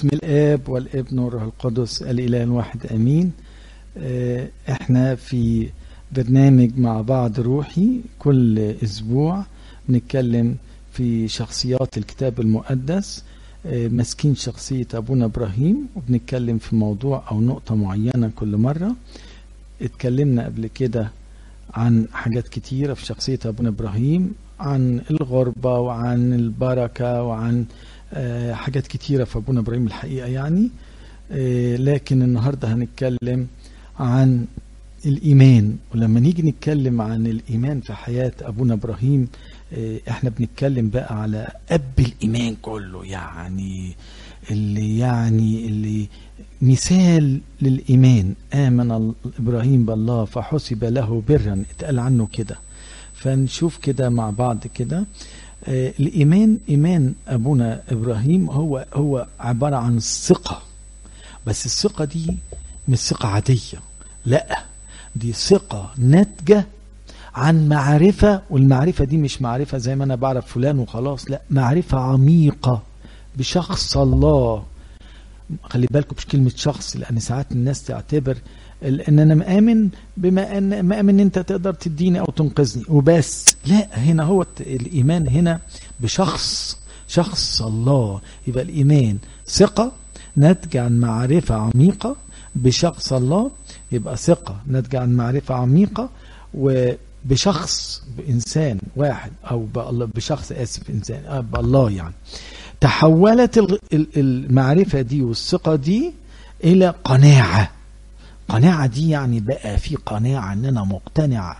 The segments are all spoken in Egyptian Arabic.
باسم الاب والابن والروح القدس الاله الواحد امين آه، احنا في برنامج مع بعض روحي كل اسبوع بنتكلم في شخصيات الكتاب المقدس آه، ماسكين شخصية ابونا ابراهيم وبنتكلم في موضوع او نقطة معينة كل مرة اتكلمنا قبل كده عن حاجات كتيرة في شخصية ابونا ابراهيم عن الغربة وعن البركة وعن آه، حاجات كتيرة في أبونا إبراهيم الحقيقة يعني آه، لكن النهاردة هنتكلم عن الإيمان ولما نيجي نتكلم عن الإيمان في حياة أبونا إبراهيم آه، إحنا بنتكلم بقى على أب الإيمان كله يعني اللي يعني اللي مثال للإيمان آمن إبراهيم بالله فحسب له برا اتقال عنه كده فنشوف كده مع بعض كده آه، الإيمان إيمان أبونا إبراهيم هو هو عبارة عن الثقة بس الثقة دي مش ثقة عادية لا دي ثقة ناتجة عن معرفة والمعرفة دي مش معرفة زي ما أنا بعرف فلان وخلاص لا معرفة عميقة بشخص الله خلي بالكم مش كلمة شخص لأن ساعات الناس تعتبر ان انا مآمن بما ان مآمن ان انت تقدر تديني او تنقذني وبس لا هنا هو الايمان هنا بشخص شخص الله يبقى الايمان ثقة ناتجة عن معرفة عميقة بشخص الله يبقى ثقة ناتجة عن معرفة عميقة وبشخص بإنسان واحد أو بالله بشخص آسف إنسان آه بالله يعني تحولت ال- ال- المعرفة دي والثقة دي إلى قناعة قناعة دي يعني بقى في قناعة ان انا مقتنع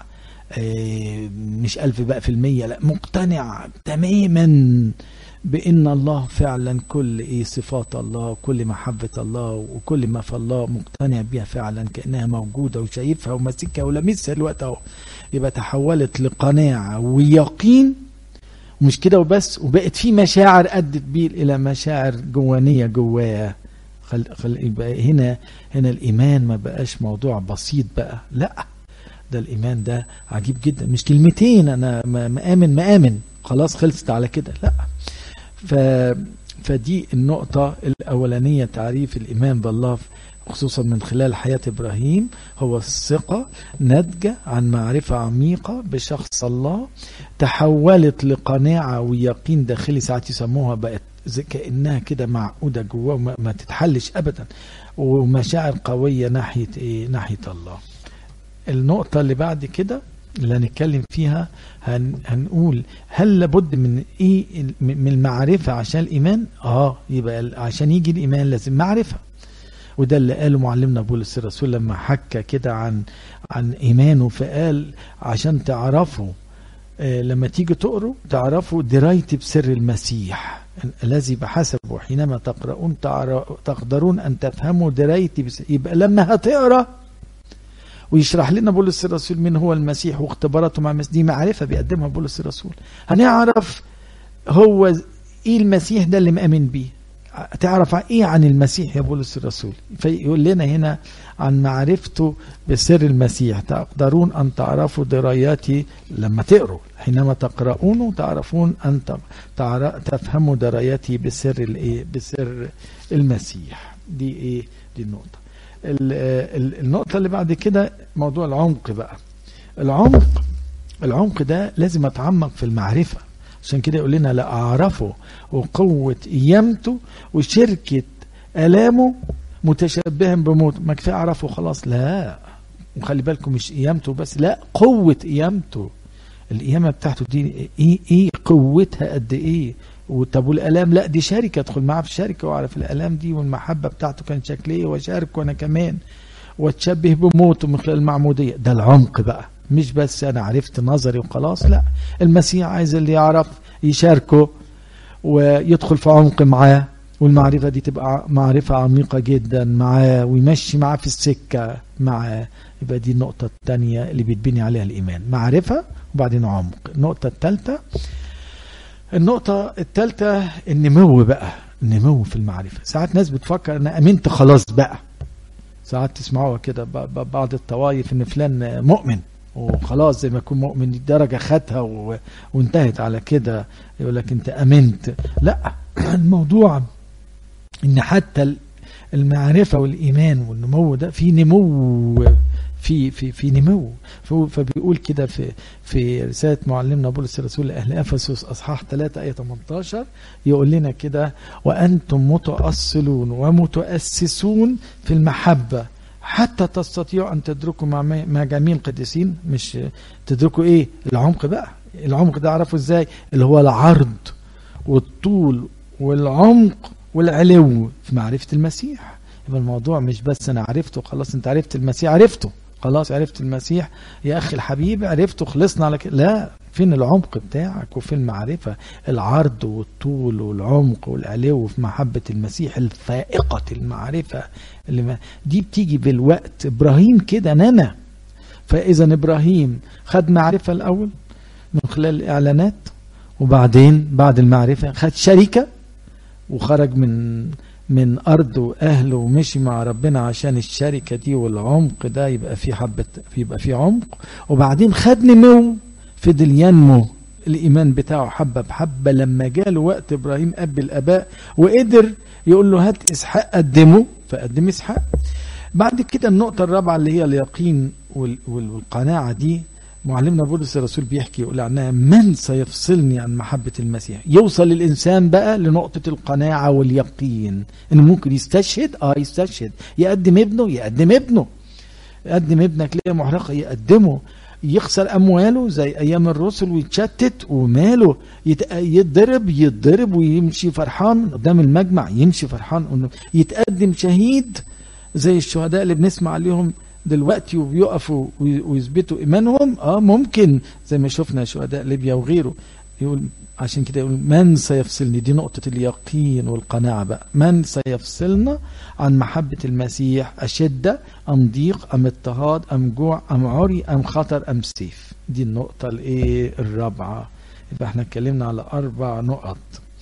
آه، مش ألف بقى في المية لا مقتنع تماما بأن الله فعلا كل إيه صفات الله وكل محبة الله وكل ما في الله مقتنع بيها فعلا كأنها موجودة وشايفها وماسكها ولمسها الوقت أهو يبقى تحولت لقناعة ويقين ومش كده وبس وبقت في مشاعر أدت بيه إلى مشاعر جوانية جواه خل... خل... يبقى هنا هنا الإيمان ما بقاش موضوع بسيط بقى لا ده الإيمان ده عجيب جدا مش كلمتين أنا ما- مآمن مآمن خلاص خلصت على كده لا ف... فدي النقطة الأولانية تعريف الإيمان بالله خصوصا من خلال حياة إبراهيم هو الثقة ناتجة عن معرفة عميقة بشخص الله تحولت لقناعة ويقين داخلي ساعات يسموها بقت زي كأنها كده معقودة جواه وما ما تتحلش أبدا ومشاعر قوية ناحية إيه ناحية الله النقطة اللي بعد كده اللي هنتكلم فيها هن هنقول هل لابد من ايه ال- من المعرفة عشان الإيمان؟ اه يبقى ال- عشان يجي الإيمان لازم معرفة وده اللي قاله معلمنا بولس الرسول لما حكى كده عن عن إيمانه فقال عشان تعرفوا آه، لما تيجي تقروا تعرفوا درايتي بسر المسيح الذي بحسبه حينما تقرؤون تعر- تقدرون أن تفهموا درايتي بسر يبقى لما هتقرأ ويشرح لنا بولس الرسول مين هو المسيح واختباراته مع المسيح دي معرفة بيقدمها بولس الرسول هنعرف هو ايه المسيح ده اللي مأمن بيه تعرف ايه عن المسيح يا بولس الرسول فيقول لنا هنا عن معرفته بسر المسيح تقدرون ان تعرفوا دراياتي لما تقروا حينما تقرؤونه تعرفون ان ت- تعر- تفهموا دراياتي بسر الايه بسر المسيح دي ايه دي النقطه ال- ال- النقطه اللي بعد كده موضوع العمق بقى العمق العمق ده لازم اتعمق في المعرفه عشان كده يقول لنا لا اعرفه وقوه قيامته وشركه الامه متشبها بموت ما كفايه اعرفه خلاص لا وخلي بالكم مش قيامته بس لا قوه قيامته القيامه بتاعته دي ايه ايه قوتها قد ايه وطب والالام لا دي شركه ادخل معاه في شركه واعرف الالام دي والمحبه بتاعته كان شكل ايه واشارك وانا كمان واتشبه بموته من خلال المعموديه ده العمق بقى مش بس انا عرفت نظري وخلاص لا المسيح عايز اللي يعرف يشاركه ويدخل في عمق معاه والمعرفه دي تبقى معرفه عميقه جدا معاه ويمشي معاه في السكه معاه يبقى دي النقطه الثانيه اللي بيتبني عليها الايمان معرفه وبعدين عمق النقطه الثالثه النقطة الثالثة النمو بقى النمو في المعرفة ساعات ناس بتفكر انا امنت خلاص بقى ساعات تسمعوها كده ب- ب- بعض الطوائف ان فلان مؤمن وخلاص زي ما يكون مؤمن دي درجة خدها و... وانتهت على كده يقول لك انت امنت لا الموضوع ان حتى المعرفة والإيمان والنمو ده في نمو في في في نمو فبيقول كده في في رسالة معلمنا بولس الرسول لأهل أفسس أصحاح 3 آية 18 يقول لنا كده وأنتم متأصلون ومتأسسون في المحبة حتى تستطيعوا أن تدركوا مع مع جميع القديسين مش تدركوا إيه العمق بقى العمق ده عرفوا إزاي اللي هو العرض والطول والعمق والعلو في معرفة المسيح يبقى الموضوع مش بس أنا عرفته خلاص أنت عرفت المسيح عرفته خلاص عرفت المسيح يا أخي الحبيب عرفته خلصنا على كده لا فين العمق بتاعك وفين المعرفة العرض والطول والعمق والعلو في محبة المسيح الفائقة المعرفة اللي ما دي بتيجي بالوقت إبراهيم كده نما فإذا إبراهيم خد معرفة الأول من خلال الإعلانات وبعدين بعد المعرفة خد شركة وخرج من من أرضه وأهله ومشي مع ربنا عشان الشركة دي والعمق ده يبقى في حبة يبقى في عمق وبعدين خد نمو فضل ينمو الإيمان بتاعه حبة بحبة لما جاله وقت إبراهيم أب الآباء وقدر يقول له هات إسحاق قدمه فقدم إسحاق بعد كده النقطة الرابعة اللي هي اليقين والقناعة دي معلمنا بولس الرسول بيحكي يقول عنها من سيفصلني عن محبة المسيح يوصل الإنسان بقى لنقطة القناعة واليقين إنه ممكن يستشهد آه يستشهد يقدم ابنه يقدم ابنه يقدم ابنك ليه محرقة يقدمه يخسر أمواله زي أيام الرسل ويتشتت وماله يتضرب يتضرب ويمشي فرحان قدام المجمع يمشي فرحان يتقدم شهيد زي الشهداء اللي بنسمع عليهم دلوقتي وبيقفوا ويثبتوا ايمانهم اه ممكن زي ما شفنا شهداء ليبيا وغيره يقول عشان كده يقول من سيفصلني دي نقطة اليقين والقناعة بقى من سيفصلنا عن محبة المسيح أشدة أم ضيق أم اضطهاد أم جوع أم عري أم خطر أم سيف دي النقطة الايه الرابعة يبقى احنا اتكلمنا على أربع نقط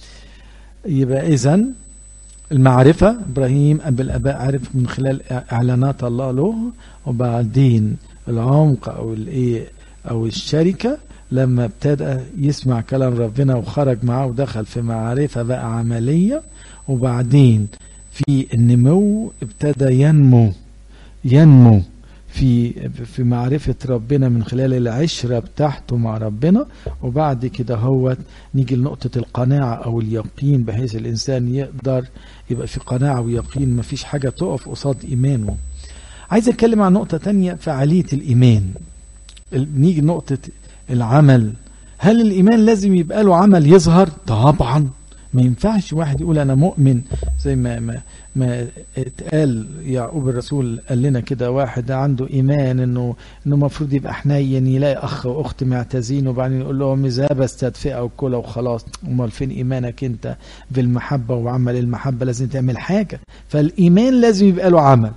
يبقى إذا المعرفة إبراهيم أب الآباء عرف من خلال إعلانات الله له وبعدين العمق أو الإيه أو الشركة لما ابتدى يسمع كلام ربنا وخرج معاه ودخل في معرفة بقى عملية وبعدين في النمو ابتدى ينمو ينمو في في معرفة ربنا من خلال العشرة بتاعته مع ربنا وبعد كده هو نيجي لنقطة القناعة أو اليقين بحيث الإنسان يقدر يبقى في قناعة ويقين مفيش حاجة تقف قصاد إيمانه عايز أتكلم عن نقطة تانية فعالية الإيمان نيجي لنقطة العمل هل الإيمان لازم يبقى له عمل يظهر طبعا ما ينفعش واحد يقول أنا مؤمن زي ما ما ما اتقال يعقوب الرسول قال لنا كده واحد عنده إيمان إنه إنه المفروض يبقى حنين يلاقي أخ وأخت معتزين وبعدين يقول لهم ذهب استدفئة وكلها وخلاص أمال فين إيمانك أنت بالمحبة وعمل المحبة لازم تعمل حاجة فالإيمان لازم يبقى له عمل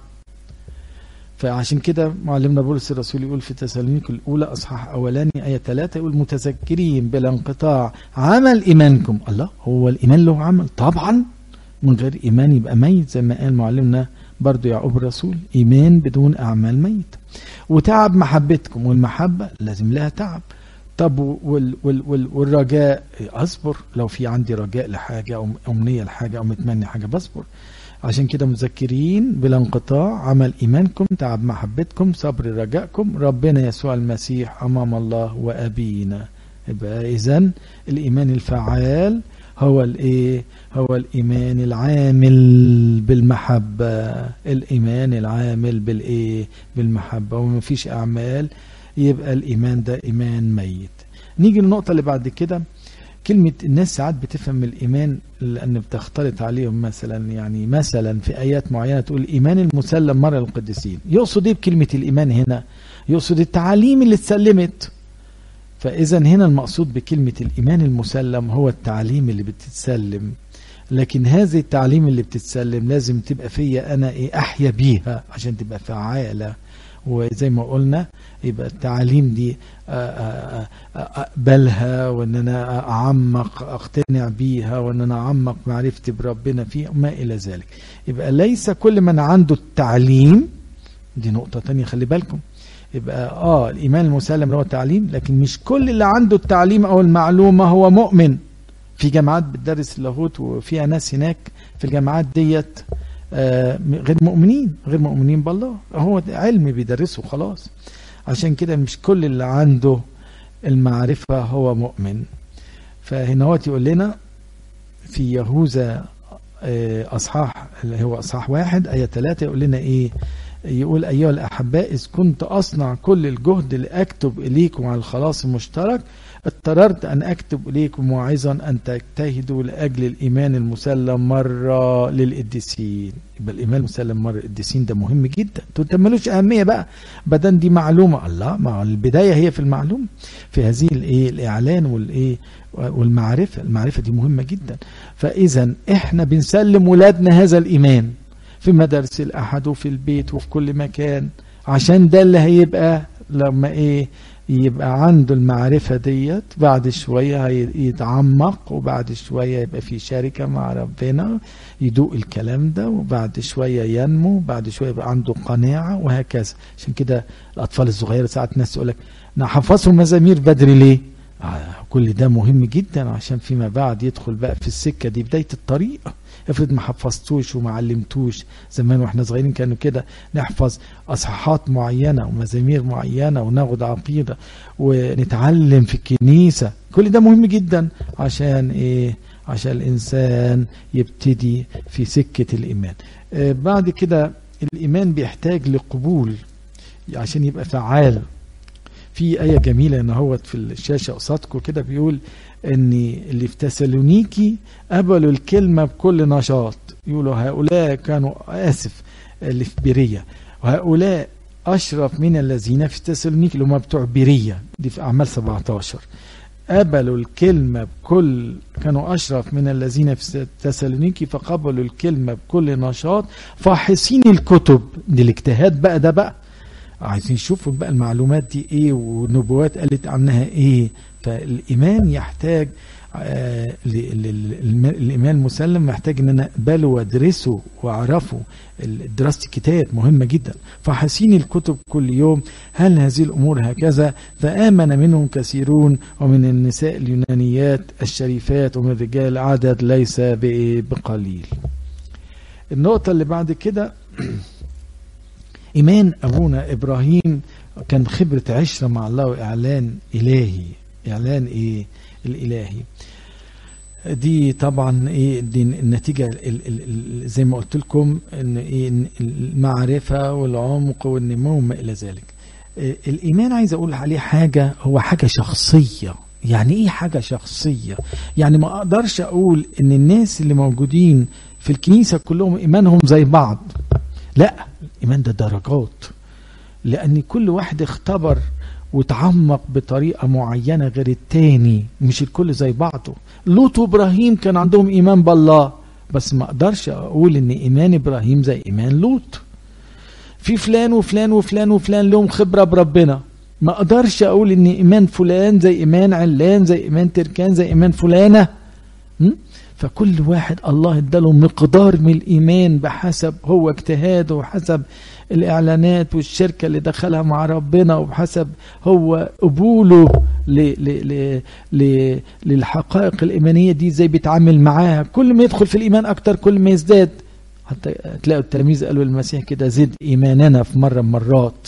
فعشان كده معلمنا بولس الرسول يقول في تسالونيك الأولى أصحاح أولاني آية 3 يقول متذكرين بلا انقطاع عمل إيمانكم الله هو الإيمان له عمل طبعا من غير إيمان يبقى ميت زي ما قال معلمنا برضو يعقوب الرسول إيمان بدون أعمال ميت وتعب محبتكم والمحبة لازم لها تعب طب وال وال وال والرجاء أصبر لو في عندي رجاء لحاجة أو أمنية لحاجة أو متمني حاجة بصبر عشان كده مذكرين بلا انقطاع عمل إيمانكم تعب محبتكم صبر رجائكم ربنا يسوع المسيح أمام الله وأبينا يبقى إذن الإيمان الفعال هو الايه هو الايمان العامل بالمحبه الايمان العامل بالايه بالمحبه وما فيش اعمال يبقى الايمان ده ايمان ميت نيجي للنقطه اللي بعد كده كلمة الناس ساعات بتفهم الإيمان لأن بتختلط عليهم مثلا يعني مثلا في آيات معينة تقول الإيمان المسلم مرة للقديسين يقصد إيه بكلمة الإيمان هنا يقصد التعاليم اللي اتسلمت فإذا هنا المقصود بكلمة الإيمان المسلم هو التعليم اللي بتتسلم لكن هذه التعليم اللي بتتسلم لازم تبقى فيا أنا إيه أحيا بيها عشان تبقى فعالة وزي ما قلنا يبقى التعليم دي أقبلها وأن أنا أعمق أقتنع بيها وأن أنا أعمق معرفتي بربنا فيها وما إلى ذلك يبقى ليس كل من عنده التعليم دي نقطة تانية خلي بالكم يبقى اه الايمان المسلم اللي هو التعليم لكن مش كل اللي عنده التعليم او المعلومه هو مؤمن في جامعات بتدرس اللاهوت وفيها ناس هناك في الجامعات ديت آه، غير مؤمنين غير مؤمنين بالله هو علم بيدرسه خلاص عشان كده مش كل اللي عنده المعرفة هو مؤمن فهنا هو يقول لنا في يهوذا آه، أصحاح اللي هو أصحاح واحد آية ثلاثة يقول لنا إيه يقول أيها الأحباء إذ كنت أصنع كل الجهد لأكتب إليكم على الخلاص المشترك اضطررت أن أكتب إليكم موعظا أن تجتهدوا لأجل الإيمان المسلم مرة للقديسين يبقى الإيمان المسلم مرة للقديسين ده مهم جدا انتوا ملوش أهمية بقى بدل دي معلومة الله ما البداية هي في المعلومة في هذه الإيه الإعلان والإيه والمعرفة المعرفة دي مهمة جدا فإذا إحنا بنسلم ولادنا هذا الإيمان في مدارس الأحد وفي البيت وفي كل مكان عشان ده اللي هيبقى لما إيه يبقى عنده المعرفة ديت بعد شوية يتعمق وبعد شوية يبقى في شركة مع ربنا يدوق الكلام ده وبعد شوية ينمو بعد شوية يبقى عنده قناعة وهكذا عشان كده الأطفال الصغيرة ساعات ناس يقول لك نحفظهم مزامير بدري ليه آه كل ده مهم جدا عشان فيما بعد يدخل بقى في السكة دي بداية الطريق افرض ما حفظتوش وما علمتوش زمان واحنا صغيرين كانوا كده نحفظ اصحاحات معينه ومزامير معينه وناخد عقيده ونتعلم في الكنيسه كل ده مهم جدا عشان ايه عشان الانسان يبتدي في سكه الايمان آه بعد كده الايمان بيحتاج لقبول عشان يبقى فعال في آية جميلة ان هو في الشاشة قصادكم كده بيقول ان اللي في تسالونيكي قبلوا الكلمة بكل نشاط يقولوا هؤلاء كانوا آسف اللي في بيرية وهؤلاء أشرف من الذين في تسالونيكي اللي هم بتوع بيرية دي في أعمال 17 قبلوا الكلمة بكل كانوا أشرف من الذين في تسالونيكي فقبلوا الكلمة بكل نشاط فاحصين الكتب دي الاجتهاد بقى ده بقى عايزين نشوفوا بقى المعلومات دي ايه والنبوات قالت عنها ايه فالايمان يحتاج آه الايمان المسلم محتاج ان انا اقبله وادرسه واعرفه دراسه الكتاب مهمه جدا فحسين الكتب كل يوم هل هذه الامور هكذا فامن منهم كثيرون ومن النساء اليونانيات الشريفات ومن الرجال عدد ليس بقليل النقطه اللي بعد كده إيمان أبونا إبراهيم كان خبرة عشرة مع الله وإعلان إلهي إعلان إيه الإلهي دي طبعا ايه دي النتيجه ال ال زي ما قلت لكم ان ايه المعرفه والعمق والنمو وما الى ذلك إيه الايمان عايز اقول عليه حاجه هو حاجه شخصيه يعني ايه حاجه شخصيه يعني ما اقدرش اقول ان الناس اللي موجودين في الكنيسه كلهم ايمانهم زي بعض لا الايمان ده درجات لان كل واحد اختبر وتعمق بطريقة معينة غير التاني مش الكل زي بعضه لوط وابراهيم كان عندهم ايمان بالله بس ما اقدرش اقول ان ايمان ابراهيم زي ايمان لوط في فلان وفلان وفلان وفلان لهم خبرة بربنا ما اقدرش اقول ان ايمان فلان زي ايمان علان زي ايمان تركان زي ايمان فلانة م? فكل واحد الله اداله مقدار من الايمان بحسب هو اجتهاده وحسب الاعلانات والشركه اللي دخلها مع ربنا وبحسب هو قبوله ل ل ل ل للحقائق الايمانيه دي ازاي بيتعامل معاها كل ما يدخل في الايمان اكتر كل ما يزداد حتى تلاقوا التلاميذ قالوا للمسيح كده زد ايماننا في مره مرات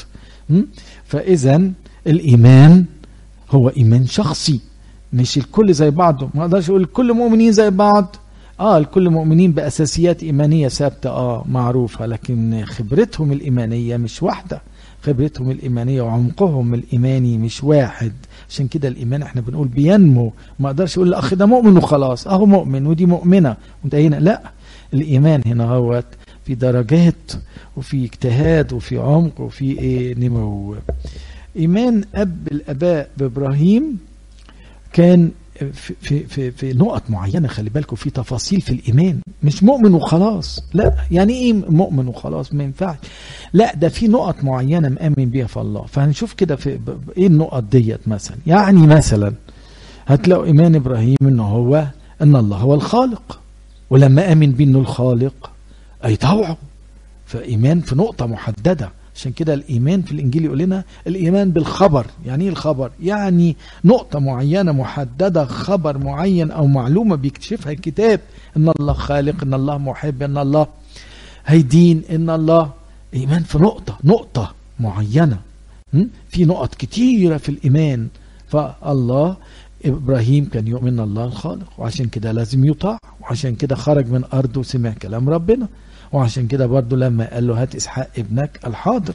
فاذا الايمان هو ايمان شخصي مش الكل زي بعضه ما اقدرش اقول الكل مؤمنين زي بعض اه الكل مؤمنين باساسيات ايمانيه ثابته اه معروفه لكن خبرتهم الايمانيه مش واحده خبرتهم الايمانيه وعمقهم الايماني مش واحد عشان كده الايمان احنا بنقول بينمو ما اقدرش اقول الاخ ده مؤمن وخلاص اهو مؤمن ودي مؤمنه وانتهينا لا الايمان هنا هوت في درجات وفي اجتهاد وفي عمق وفي ايه نمو ايمان اب الاباء بابراهيم كان في, في, في, في نقط معينة خلي بالكم في تفاصيل في الإيمان مش مؤمن وخلاص لا يعني إيه مؤمن وخلاص ما ينفعش لا ده في نقط معينة مأمن بيها في الله فهنشوف كده في إيه النقط ديت مثلا يعني مثلا هتلاقوا إيمان إبراهيم إن هو إن الله هو الخالق ولما آمن بيه إنه الخالق أي طوعه فإيمان في نقطة محددة عشان كده الإيمان في الإنجيل يقول لنا الإيمان بالخبر يعني إيه الخبر يعني نقطة معينة محددة خبر معين أو معلومة بيكتشفها الكتاب إن الله خالق إن الله محب إن الله هيدين إن الله إيمان في نقطة نقطة معينة في نقط كتيرة في الإيمان فالله إبراهيم كان يؤمن ان الله الخالق وعشان كده لازم يطاع وعشان كده خرج من أرضه وسمع كلام ربنا وعشان كده برضه لما قال له هات إسحاق ابنك الحاضر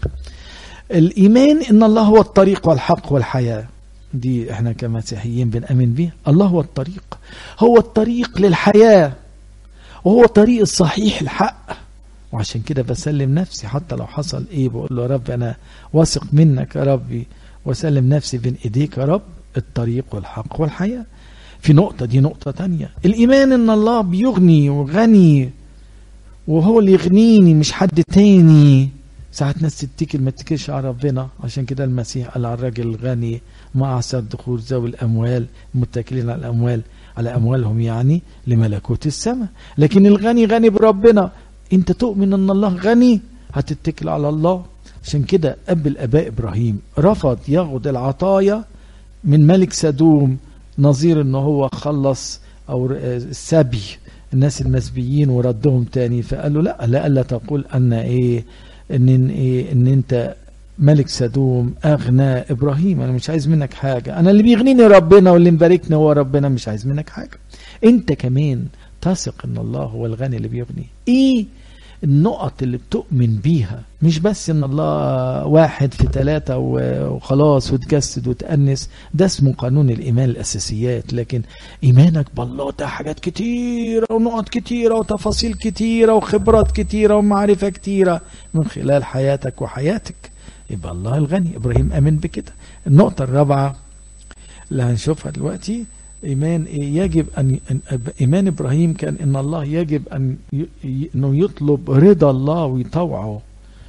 الإيمان إن الله هو الطريق والحق والحياة دي احنا كمسيحيين بنأمن بيها الله هو الطريق هو الطريق للحياة وهو الطريق الصحيح الحق وعشان كده بسلم نفسي حتى لو حصل ايه بقول له يا رب انا واثق منك يا ربي واسلم نفسي بين ايديك يا رب الطريق والحق والحياة في نقطة دي نقطة تانية الإيمان إن الله بيغني وغني وهو اللي يغنيني مش حد تاني ساعات ناس تتكل ما تتكلش على ربنا عشان كده المسيح قال على الراجل الغني ما أعسر دخول ذوي الأموال المتكلين على الأموال على أموالهم يعني لملكوت السماء لكن الغني غني بربنا أنت تؤمن أن الله غني هتتكل على الله عشان كده أب الآباء إبراهيم رفض ياخد العطايا من ملك سدوم نظير ان هو خلص او السبي الناس المسبيين وردهم تاني فقال له لا لا الا تقول ان ايه ان ايه ان انت ملك سدوم اغنى ابراهيم انا مش عايز منك حاجه انا اللي بيغنيني ربنا واللي مباركني هو ربنا مش عايز منك حاجه انت كمان تثق ان الله هو الغني اللي بيغني ايه النقط اللي بتؤمن بيها مش بس ان الله واحد في ثلاثة وخلاص وتجسد وتأنس ده اسمه قانون الإيمان الأساسيات لكن إيمانك بالله ده حاجات كتيرة ونقط كتيرة وتفاصيل كتيرة وخبرات كتيرة ومعرفة كتيرة من خلال حياتك وحياتك يبقى الله الغني إبراهيم أمن بكده النقطة الرابعة اللي هنشوفها دلوقتي إيمان يجب أن إيمان إبراهيم كان إن الله يجب أن إنه يطلب رضا الله ويطوعه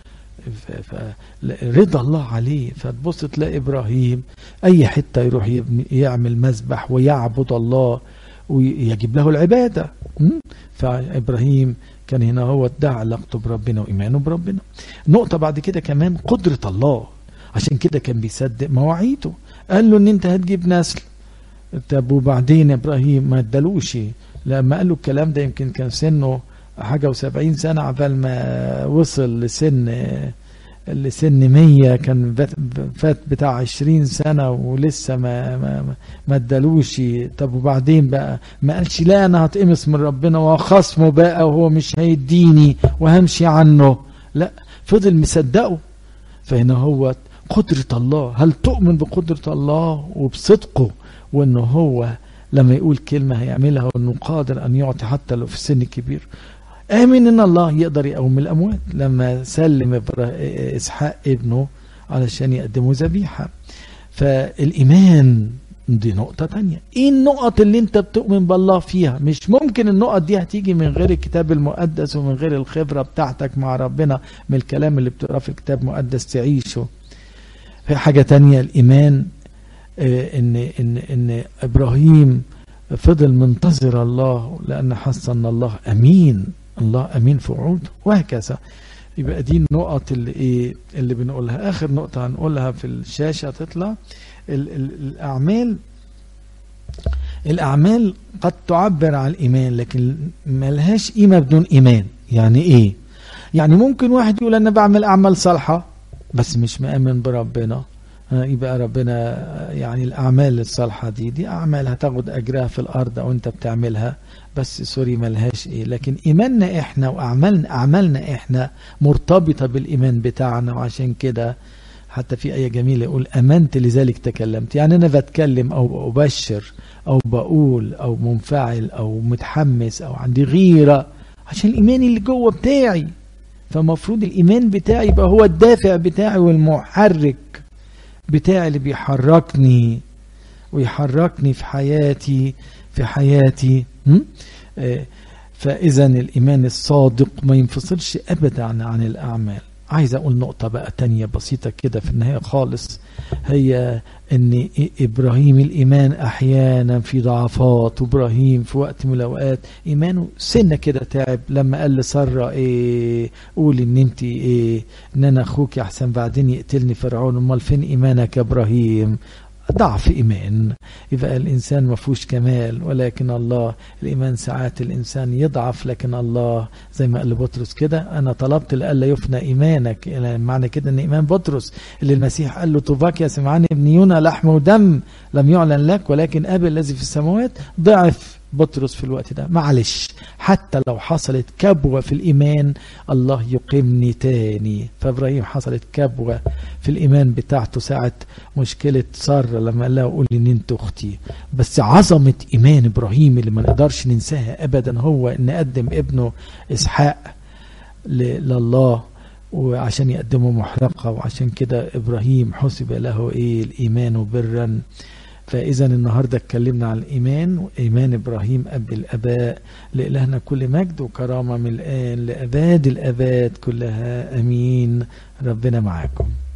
رضا الله عليه فتبص تلاقي إبراهيم أي حتة يروح يعمل مذبح ويعبد الله ويجب له العبادة فإبراهيم كان هنا هو ادعى علاقته بربنا وإيمانه بربنا نقطة بعد كده كمان قدرة الله عشان كده كان بيصدق مواعيده قال له ان انت هتجيب نسل طب وبعدين ابراهيم ما ادالوش لما قال له الكلام ده يمكن كان سنه حاجه وسبعين سنه عبال ما وصل لسن لسن مية كان فات بتاع عشرين سنة ولسه ما ما ما ادالوش طب وبعدين بقى ما قالش لا انا هتقمص من ربنا وخصمه بقى وهو مش هيديني وهمشي عنه لا فضل مصدقه فهنا هو قدرة الله هل تؤمن بقدرة الله وبصدقه وانه هو لما يقول كلمة هيعملها وانه قادر ان يعطي حتى لو في السن كبير امن ان الله يقدر يقوم الاموات لما سلم اسحاق ابنه علشان يقدموا ذبيحة فالايمان دي نقطة تانية ايه النقط اللي انت بتؤمن بالله فيها مش ممكن النقط دي هتيجي من غير الكتاب المقدس ومن غير الخبرة بتاعتك مع ربنا من الكلام اللي بتقراه في الكتاب المقدس تعيشه في حاجة تانية الإيمان ان ان ان ابراهيم فضل منتظر الله لان حس ان الله امين الله امين في وعوده وهكذا يبقى دي النقط اللي ايه اللي بنقولها اخر نقطه هنقولها في الشاشه تطلع ال ال الاعمال الاعمال قد تعبر عن الايمان لكن ملهاش قيمه بدون ايمان يعني ايه يعني ممكن واحد يقول انا بعمل اعمال صالحه بس مش مآمن بربنا يبقى ربنا يعني الأعمال الصالحة دي دي أعمال هتاخد أجرها في الأرض أو أنت بتعملها بس سوري ملهاش إيه لكن إيماننا إحنا وأعمالنا أعمالنا إحنا مرتبطة بالإيمان بتاعنا وعشان كده حتى في آية جميلة يقول أمنت لذلك تكلمت يعني أنا بتكلم أو أبشر أو بقول أو منفعل أو متحمس أو عندي غيرة عشان الإيمان اللي جوه بتاعي فمفروض الإيمان بتاعي يبقى هو الدافع بتاعي والمحرك بتاعي اللي بيحركني ويحركني في حياتي في حياتي فإذا الإيمان الصادق ما ينفصلش أبدا عن الأعمال عايز اقول نقطة بقى تانية بسيطة كده في النهاية خالص هي ان ابراهيم الايمان احيانا في ضعفات وابراهيم في وقت من الاوقات ايمانه سنة كده تعب لما قال لسارة ايه قولي ان انت ايه ان انا اخوك احسن بعدين يقتلني فرعون امال فين ايمانك يا ابراهيم ضعف إيمان يبقى الإنسان ما فيهوش كمال ولكن الله الإيمان ساعات الإنسان يضعف لكن الله زي ما قال لبطرس كده أنا طلبت لألا يفنى إيمانك معنى كده أن إيمان بطرس اللي المسيح قال له طوباك يا سمعان ابن يونا لحم ودم لم يعلن لك ولكن أبي الذي في السماوات ضعف بطرس في الوقت ده معلش حتى لو حصلت كبوة في الإيمان الله يقيمني تاني فإبراهيم حصلت كبوة في الإيمان بتاعته ساعة مشكلة سارة لما قال لها قولي إن أنت أختي بس عظمة إيمان إبراهيم اللي ما نقدرش ننساها أبدا هو إن قدم ابنه إسحاق لله وعشان يقدمه محرقة وعشان كده إبراهيم حسب له إيه الإيمان برا فإذا النهاردة اتكلمنا عن الإيمان وإيمان إبراهيم أب الأباء لإلهنا كل مجد وكرامة من الآن لأباد الأباد كلها أمين ربنا معاكم